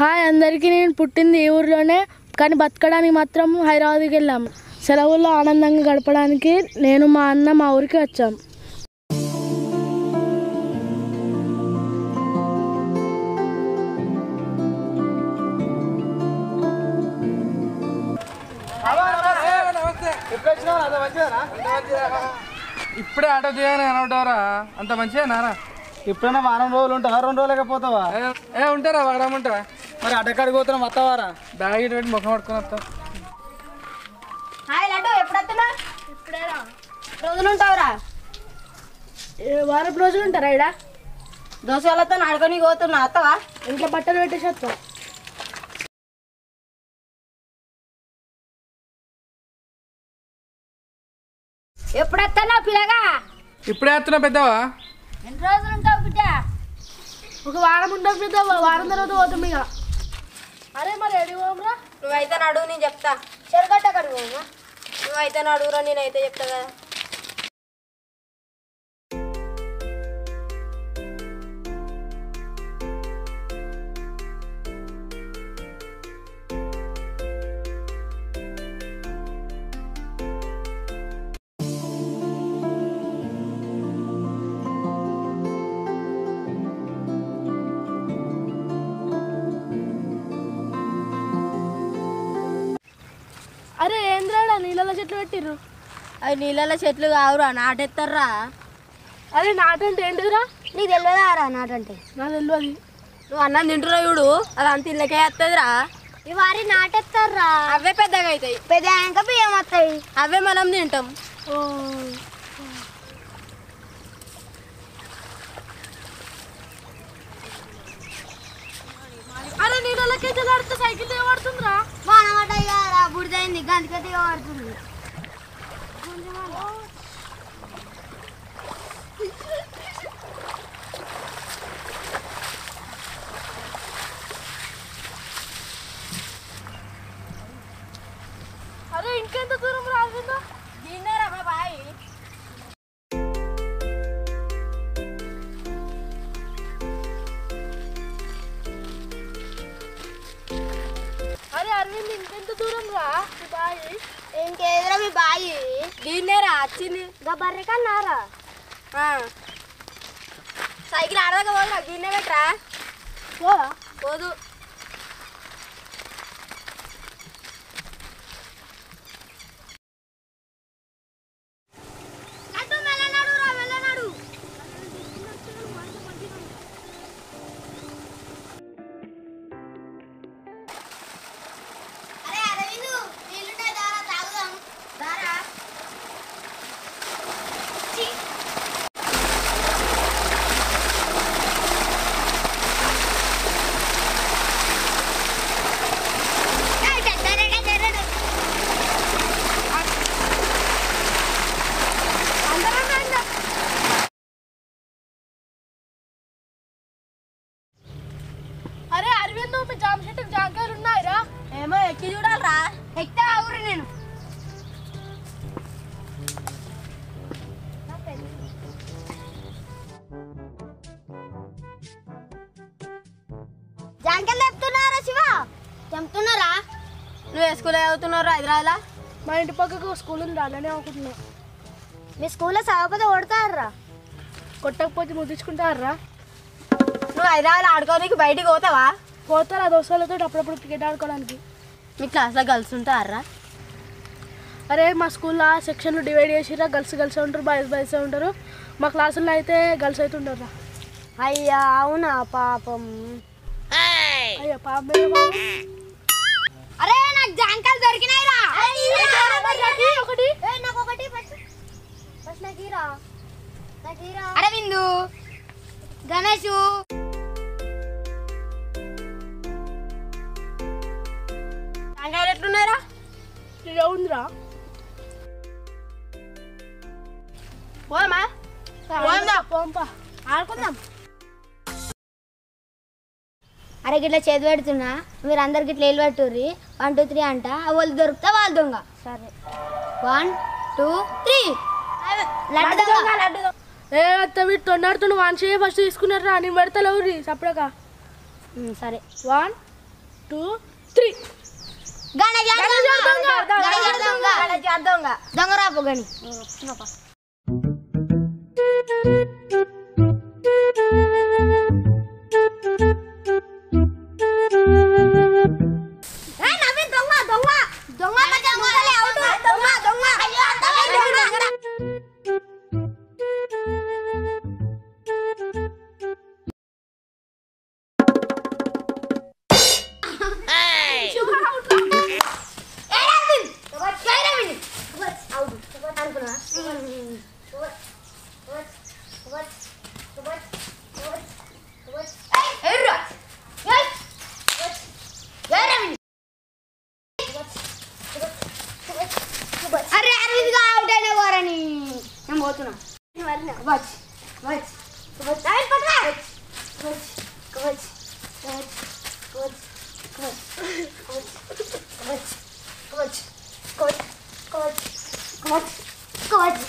Hi అందరికీ నేను పుట్టింది ఈ ఊర్లోనే కానీ బతకడానికి మాత్రం హైదరాబాద్కి వెళ్ళాం సెలవుల్లో ఆనందంగా గడపడానికి నేను మా అన్న మా ఊరికి వచ్చాం ఇప్పుడే ఆటో చేయని అనవటారా అంత మంచిగా నారా ఇప్పుడైనా వారం రోజులు ఉంటావా రెండు రోజులకే పోతావా ఏ- ఏ ఉంటారా వాడమంటా మరి అడ్డకాడికి పోతున్నాం వస్తావారా బ్యాగ్ ఇటు పెట్టి ముఖం పట్టుకొని వస్తా హాయ్ లడ్డు ఎప్పుడు వస్తున్నా రోజులు ఉంటావురా ఏ వారం రోజులు ఉంటారా ఇక్కడ దోశ వాళ్ళతో ఆడుకొని పోతున్నా వస్తావా ఇంట్లో బట్టలు పెట్టేసి వస్తాం ఎప్పుడు వస్తున్నా పిల్లగా ఇప్పుడే వస్తున్నా పెద్దవా ఎన్ని రోజులు ఉంటావు బిడ్డ ఒక వారం ఉంటాం పెద్ద వారం తర్వాత పోతాం ఇక అరే మరి ఎడి పోమ్రా నువ్వైతే నడు నేను చెప్తా చెరగట్ట కడుగు నువ్వైతే నడుగురా నేనైతే చెప్తా కదా అరే ఏంద్రాడా నీళ్ళలో చెట్లు పెట్టిర్రు అవి నీళ్ళలో చెట్లు కావురా నాటెత్తారా అరే నాటంటే ఏంటిదిరా నీకు తెలియదా రా నాటంటే నాకు తెలియదు నువ్వు అన్నం తింటున్నావు చూడు అది అంత ఇళ్ళకే వస్తుందిరా ఈ వారి నాటెత్తారా అవే పెద్దగా అవుతాయి పెద్ద ఇంకా బియ్యం వస్తాయి అవే మనం తింటాం ఓ అరే నీళ్ళకి ఆడితే సైకిల్ ఏమడుతుందిరా వానమాట రా బుడిదైంది గంటకటి పడుతుంది అరే ఇంకెంత దూరం రాకుండా దీన్నేరా మా బాయ్ అరే అరవింద్ ఇంకెంత దూరం రా ఈ బాయి ఇంకేదిరా మీ బాయి దీన్నేరా వచ్చింది గా బర్రె కన్నారా సైకిల్ ఆడదాకా పోదురా దీన్నే పెట్టరా పోదా పోదు అరే అరవింద్ మీ జామ చెట్టుకు జాంకాయలు ఉన్నాయిరా ఏమో ఎక్కి చూడాలరా ఎక్కితే ఆగురు నేను జాంకలు చెప్తున్నారా శివ చెప్తున్నారా నువ్వు ఏ స్కూల్ చదువుతున్నారా హైదరాబాద్లో మా ఇంటి పక్కకు ఒక స్కూల్ ఉంది అలానే అనుకుంటున్నా మీ స్కూల్లో చదవకపోతే కొడతారా కొట్టకపోతే ముద్దించుకుంటారా నువ్వు హైదరాబాద్ ఆడుకోనికి బయటికి పోతావా పోతారా దోస్తులతో అప్పుడప్పుడు క్రికెట్ ఆడుకోవడానికి మీ క్లాస్లో గర్ల్స్ ఉంటారా అరే మా స్కూల్లో సెక్షన్లు డివైడ్ చేసిరా గర్ల్స్ గర్ల్స్ ఉంటారు బాయ్స్ బాయ్స్ ఉంటారు మా క్లాసుల్లో అయితే గర్ల్స్ అయితే ఉండరు అయ్యా అవునా పాపం అయ్యో పాప అరే నాకు జాంకాయలు దొరికినాయిరా ఒకటి నాకు ఒకటి ఫస్ట్ ఫస్ట్ నాకు ఇరా నాకు ఇరా అరవిందు గణేష్ జాంకాయలు ఎట్లున్నాయిరా ఇది ఉందిరా పోదామా పోదాం పోంపా ఆడుకుందాం అరే గిట్లా చేతి పెడుతున్నా మీరు అందరికి ఇట్లా ఏలు పెట్టుర్రి వన్ టూ త్రీ అంట వాళ్ళు దొరికితే వాళ్ళు దొంగ సరే వన్ టూ త్రీ లడ్డు దొంగ లడ్డు దొంగ ఏ అత్త వీడు తొండాడుతుండు వన్ చేయ ఫస్ట్ తీసుకున్నారా నేను పెడతా ఎవరి సపడక ఉమ్, సరే వన్ టూ త్రీ గణజ దొంగ గణజ దొంగ గణజ దొంగ దొంగ రాపు గని దొంగ దొంగ దొంగ దొంగ దొంగ దొంగ అరే అరవింద్ అవుట్ అయిన వారని నేను పోతున్నా వచ్చి వచ్చి వచ్చి ఆయన పట్ల వచ్చి వచ్చి వచ్చి వచ్చి వచ్చి కోచ్ కోచ్ కోచ్ కోచ్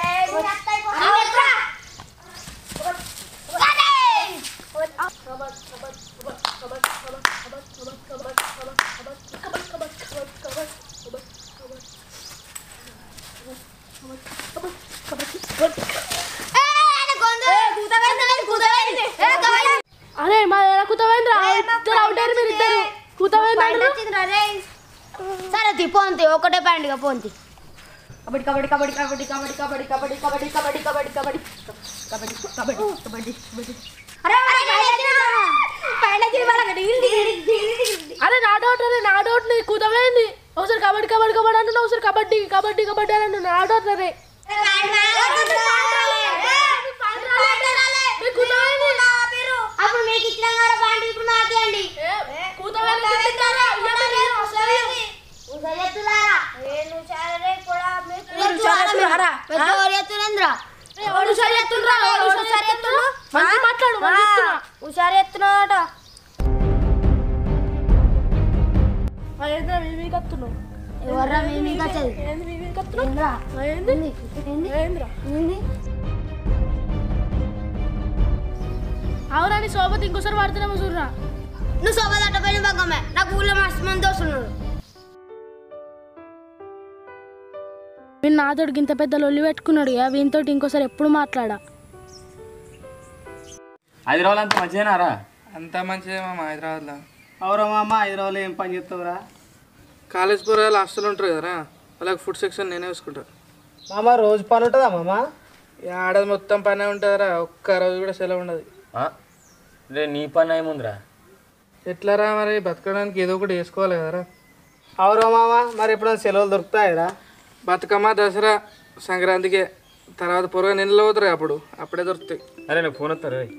అరే మా కుతవేంద్ర ఇద్దరు అవుట్ అయ్యారు మీరు ఇద్దరు కుతవేంద్ర సరే తీ పోంతి ఒకటే పాయింట్ గా పోంతి కబడ్డీ కబడ్డీ కబడ్డీ కబడ్డీ కబడ్డీ కబడ్డీ కబడ్డీ కబడ్డీ కబడ్డీ కబడ్డీ కబడ్డీ కబడ్డీ కబడ్డీ కబడ్డీ కబడ్డీ అరే పైన అరే నా డౌట్ అరే నా డౌట్ నీ కుతవేంది ఒకసారి కబడ్డీ కబడ్డీ కబడ్డీ అంటున్నావు ఒకసారి కబడ్డీ కబడ్డీ కబడ్డీ అని అంటున్నా నా డౌట్ అరే అప్పుడు మీకు ఇచ్చిన కదా పాయింట్ ఇప్పుడు మాకేయండి మంచి మాట్లాడు మంచి చెప్తున్నా. హుషారు ఎత్తున్నాడట ఆ, ఏంద్రా మీ మీకు వస్తున్నావు ఎవర్రా మీ మీకు వచ్చేది ఏంది మీ మీకు వస్తున్నావు ఏంద్రా? ఆ, ఏంది ఏంది? ఏంది? ఏంద్రా ఏంది? అవునా నీ సోబత్ ఇంకోసారి వాడుతున్నాము చూడరా నువ్వు సోబా తట్టపోయిన భాగమే నాకు ఊళ్ళో మస్తు మంది వస్తున్నారు వీళ్ళు నాతోటి ఇంత పెద్ద లొల్లి పెట్టుకున్నాడు ఇక వీనితో ఇంకోసారి ఎప్పుడు మాట్లాడా హైదరాబాద్ అంతా మంచిదేనారా అంతా మంచిదే మామ హైదరాబాద్లో అవురా మామ హైదరాబాద్లో ఏం పని చేస్తావురా కాలేజ్ పోరాలు హాస్టల్ ఉంటారు కదరా వాళ్ళకి ఫుడ్ సెక్షన్ నేనే చూసుకుంటా మామ రోజు పని ఉంటుందా మామ ఈ ఆడది మొత్తం పనే ఉంటుందిరా ఒక్క రోజు కూడా సెలవు ఉండదు రే నీ పని ఏముందిరా ఎట్లారా మరి బతకడానికి ఏదో ఒకటి వేసుకోవాలి కదరా అవురా మామ మరి ఎప్పుడైనా సెలవులు దొరుకుతాయిరా బతుకమ్మ దసరా సంక్రాంతికే తర్వాత పొరగా నెలలో పోతారు అప్పుడు అప్పుడే దొరుకుతాయి అరే నాకు ఫోన్ వస్తారు రే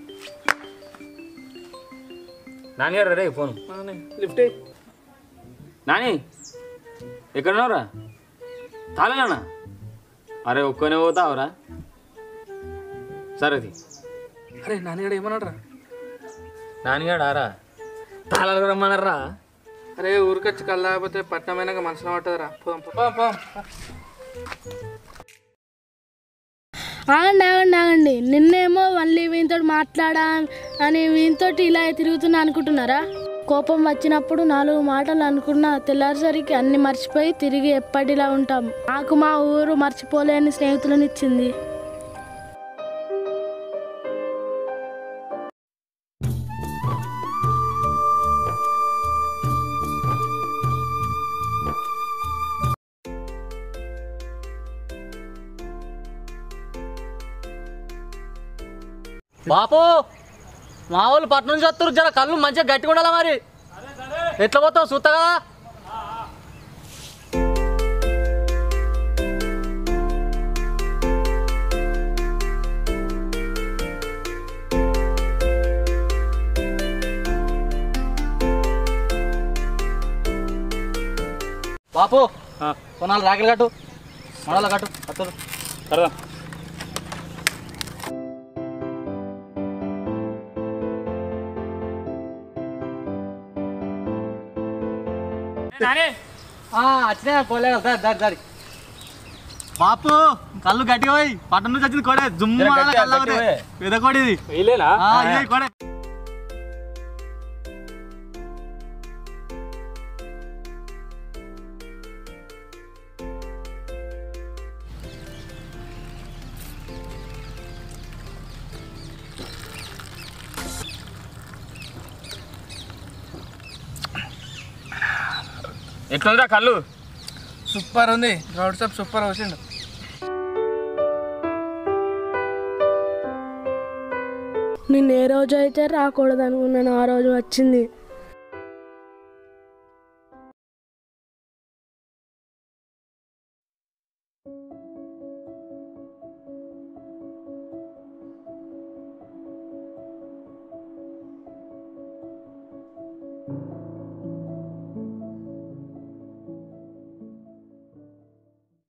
నాన్నగారు రే ఫోన్ లిఫ్ట్ నాని ఎక్కడున్నావురా తాళనా అరే ఒక్కనే పోతావురా సరే అది అరే నాన్నగాడు ఏమన్నాడు రా నాన్నగాడు ఆరా తాళాలకు రమ్మన్నారా అరే ఊరికొచ్చి కళ్ళకపోతే పట్టణమైనాక మనసులో పట్టదురా పోదాం పోదాం పోదాం ఆగండి ఆగండి ఆగండి నిన్నేమో మళ్ళీ వీనితో మాట్లాడా అని వీనితో ఇలా తిరుగుతున్నా అనుకుంటున్నారా కోపం వచ్చినప్పుడు నాలుగు మాటలు అనుకున్న తెల్లారిసరికి అన్ని మర్చిపోయి తిరిగి ఎప్పటిలా ఉంటాం నాకు మా ఊరు మర్చిపోలేని స్నేహితులను ఇచ్చింది బాపు మా వాళ్ళు పట్నం నుంచి వస్తారు జర కళ్ళు మంచిగా గట్టిగా ఉండాలా మరి ఎట్లా పోతావు చూస్తా కదా బాపు కొనాలి రాకెలు కట్టు మడల కట్టు అత్తరు సరదా వచ్చినా పోలే దారి దారి దారి బాపు కళ్ళు గట్టిగా పోయి పట్టణం నుంచి వచ్చింది కొడే జుమ్ము జర అనాలి గట్టిగా, కళ్ళు ఒకటి. గట్టిగా పెద్ద కొడి ఇది వీలేనా ఆ, ఇదే కొడే ఎట్లుందిరా కళ్ళు సూపర్ ఉంది గౌడ్ సాబ్ సూపర్ వచ్చిండు నేను ఏ రోజు అయితే రాకూడదు అనుకున్నాను ఆ రోజు వచ్చింది